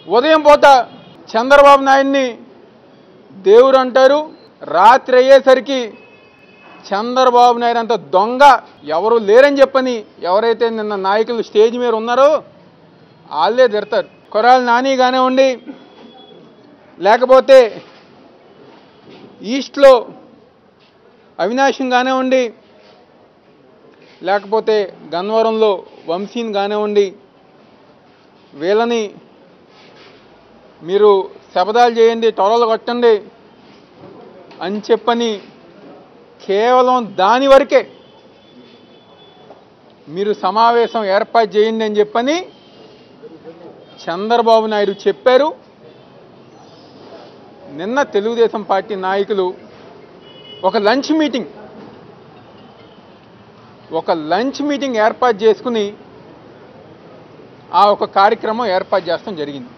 ఉదయం పూట చంద్రబాబు నాయుడిని దేవుడు అంటారు రాత్రి అయ్యేసరికి చంద్రబాబు నాయుడు అంత దొంగ ఎవరు లేరని చెప్పని ఎవరైతే నిన్న నాయకులు స్టేజ్ మీద ఉన్నారో వాళ్ళే తిడతారు కొరాలు నాని కానివ్వండి లేకపోతే ఈస్ట్లో అవినాశం కానివ్వండి లేకపోతే గన్నవరంలో వంశీని కానివ్వండి వీళ్ళని మీరు శబదాలు చేయండి టొరలు కొట్టండి అని చెప్పని కేవలం దాని వరకే మీరు సమావేశం ఏర్పాటు చేయండి అని చెప్పని చంద్రబాబు నాయుడు చెప్పారు నిన్న తెలుగుదేశం పార్టీ నాయకులు ఒక లంచ్ మీటింగ్ ఒక లంచ్ మీటింగ్ ఏర్పాటు చేసుకుని ఆ ఒక కార్యక్రమం ఏర్పాటు చేస్తాం జరిగింది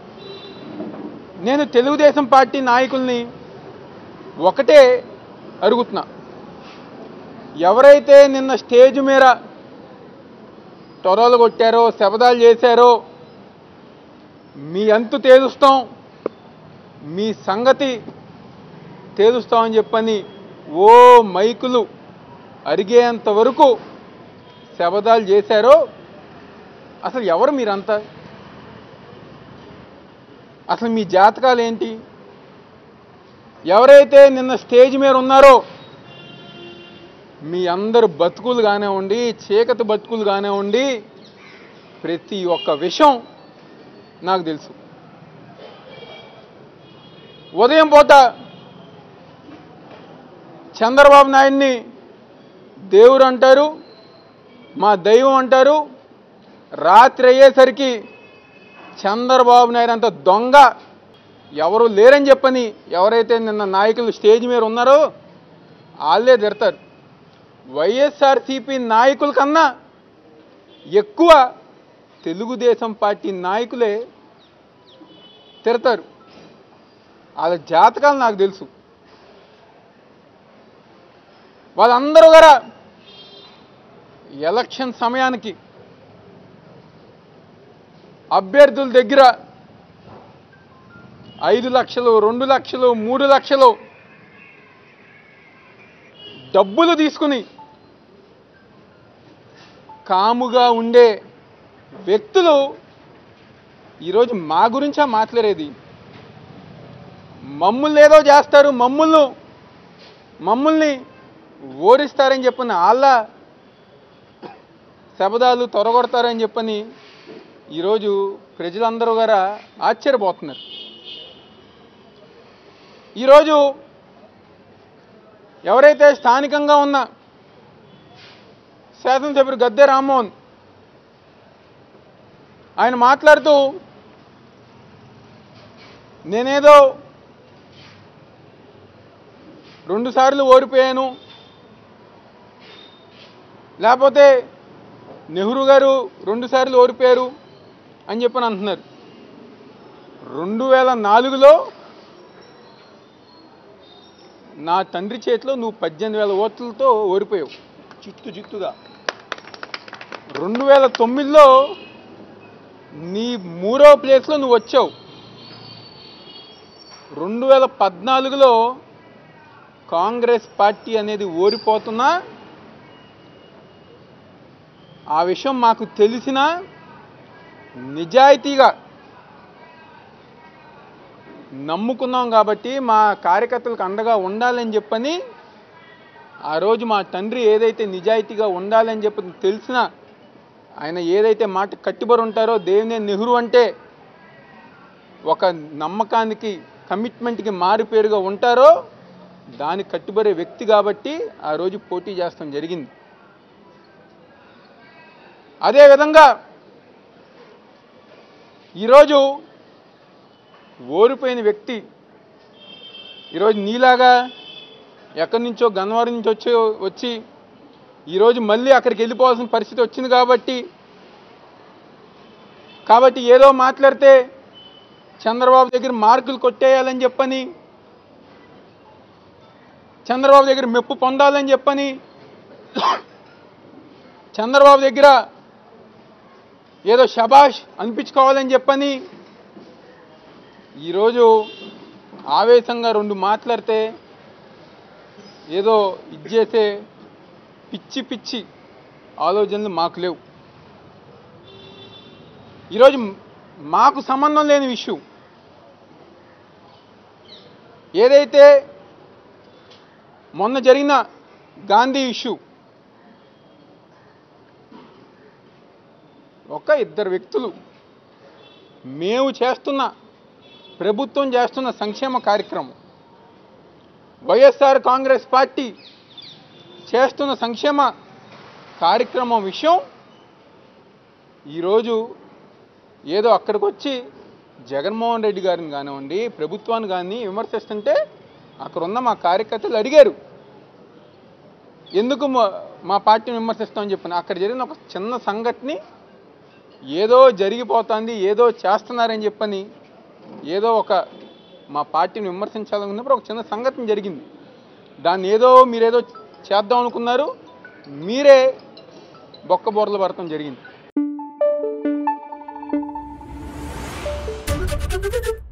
నేను తెలుగుదేశం పార్టీ నాయకుల్ని ఒకటే అడుగుతున్నా ఎవరైతే నిన్న స్టేజ్ మీద టొరలు కొట్టారో శబదాలు చేశారో మీ అంతు తేలుస్తాం మీ సంగతి తేలుస్తామని చెప్పని ఓ మైకులు అరిగేంత వరకు శబదాలు చేశారో అసలు ఎవరు మీరంతా అసలు మీ జాతకాలు ఏంటి ఎవరైతే నిన్న స్టేజ్ మీద ఉన్నారో మీ అందరు బతుకులు కానివ్వండి చీకటి బతుకులు కానివ్వండి ప్రతి ఒక్క విషయం నాకు తెలుసు ఉదయం పూట చంద్రబాబు నాయుడిని దేవుడు అంటారు మా దైవం అంటారు రాత్రి అయ్యేసరికి చంద్రబాబు నాయుడు అంత దొంగ ఎవరు లేరని చెప్పని ఎవరైతే నిన్న నాయకులు స్టేజ్ మీద ఉన్నారో వాళ్ళే తిడతారు వైఎస్ఆర్సీపీ నాయకుల కన్నా ఎక్కువ తెలుగుదేశం పార్టీ నాయకులే తిడతారు వాళ్ళ జాతకాలు నాకు తెలుసు వాళ్ళందరూ కూడా ఎలక్షన్ సమయానికి అభ్యర్థుల దగ్గర ఐదు లక్షలు రెండు లక్షలు మూడు లక్షలు డబ్బులు తీసుకుని కాముగా ఉండే వ్యక్తులు ఈరోజు మా గురించా మాట్లాడేది మమ్మల్ని ఏదో చేస్తారు మమ్మల్ని మమ్మల్ని ఓడిస్తారని చెప్పిన వాళ్ళ శబదాలు తొరగొడతారని చెప్పని ఈరోజు ప్రజలందరూ గారా ఆశ్చర్యపోతున్నారు ఈరోజు ఎవరైతే స్థానికంగా ఉన్న శాసనసభ్యుడు గద్దె రామ్మోహన్ ఆయన మాట్లాడుతూ నేనేదో రెండుసార్లు ఓడిపోయాను లేకపోతే నెహ్రూ గారు రెండుసార్లు ఓడిపోయారు అని చెప్పని అంటున్నారు రెండు వేల నాలుగులో నా తండ్రి చేతిలో నువ్వు పద్దెనిమిది వేల ఓట్లతో ఓడిపోయావు చిత్తు చిత్తుగా రెండు వేల తొమ్మిదిలో నీ మూడో ప్లేస్లో నువ్వు వచ్చావు రెండు వేల పద్నాలుగులో కాంగ్రెస్ పార్టీ అనేది ఓడిపోతున్నా ఆ విషయం మాకు తెలిసిన నిజాయితీగా నమ్ముకున్నాం కాబట్టి మా కార్యకర్తలకు అండగా ఉండాలని చెప్పని ఆ రోజు మా తండ్రి ఏదైతే నిజాయితీగా ఉండాలని చెప్పి తెలిసిన ఆయన ఏదైతే మాట కట్టుబడి ఉంటారో దేవినే నెహ్రూ అంటే ఒక నమ్మకానికి కమిట్మెంట్కి మారుపేరుగా ఉంటారో దానికి కట్టుబడే వ్యక్తి కాబట్టి ఆ రోజు పోటీ చేస్తాం జరిగింది అదేవిధంగా ఈరోజు ఓడిపోయిన వ్యక్తి ఈరోజు నీలాగా ఎక్కడి నుంచో గన్నవరం నుంచి వచ్చి వచ్చి ఈరోజు మళ్ళీ అక్కడికి వెళ్ళిపోవాల్సిన పరిస్థితి వచ్చింది కాబట్టి కాబట్టి ఏదో మాట్లాడితే చంద్రబాబు దగ్గర మార్కులు కొట్టేయాలని చెప్పని చంద్రబాబు దగ్గర మెప్పు పొందాలని చెప్పని చంద్రబాబు దగ్గర ఏదో షబాష్ అనిపించుకోవాలని చెప్పని ఈరోజు ఆవేశంగా రెండు మాట్లాడితే ఏదో ఇది చేసే పిచ్చి పిచ్చి ఆలోచనలు మాకు లేవు ఈరోజు మాకు సంబంధం లేని విషయం ఏదైతే మొన్న జరిగిన గాంధీ ఇష్యూ ఒక ఇద్దరు వ్యక్తులు మేము చేస్తున్న ప్రభుత్వం చేస్తున్న సంక్షేమ కార్యక్రమం వైఎస్ఆర్ కాంగ్రెస్ పార్టీ చేస్తున్న సంక్షేమ కార్యక్రమం విషయం ఈరోజు ఏదో అక్కడికి వచ్చి జగన్మోహన్ రెడ్డి గారిని కానివ్వండి ప్రభుత్వాన్ని కానీ విమర్శిస్తుంటే అక్కడ ఉన్న మా కార్యకర్తలు అడిగారు ఎందుకు మా- మా పార్టీని విమర్శిస్తామని చెప్పిన అక్కడ జరిగిన ఒక చిన్న సంఘటన ఏదో జరిగిపోతుంది ఏదో చేస్తున్నారని చెప్పని ఏదో ఒక మా పార్టీని విమర్శించాలనుకున్నప్పుడు ఒక చిన్న సంఘటన జరిగింది దాన్ని ఏదో మీరేదో చేద్దాం అనుకున్నారు మీరే బొక్కబోర్లు పడటం జరిగింది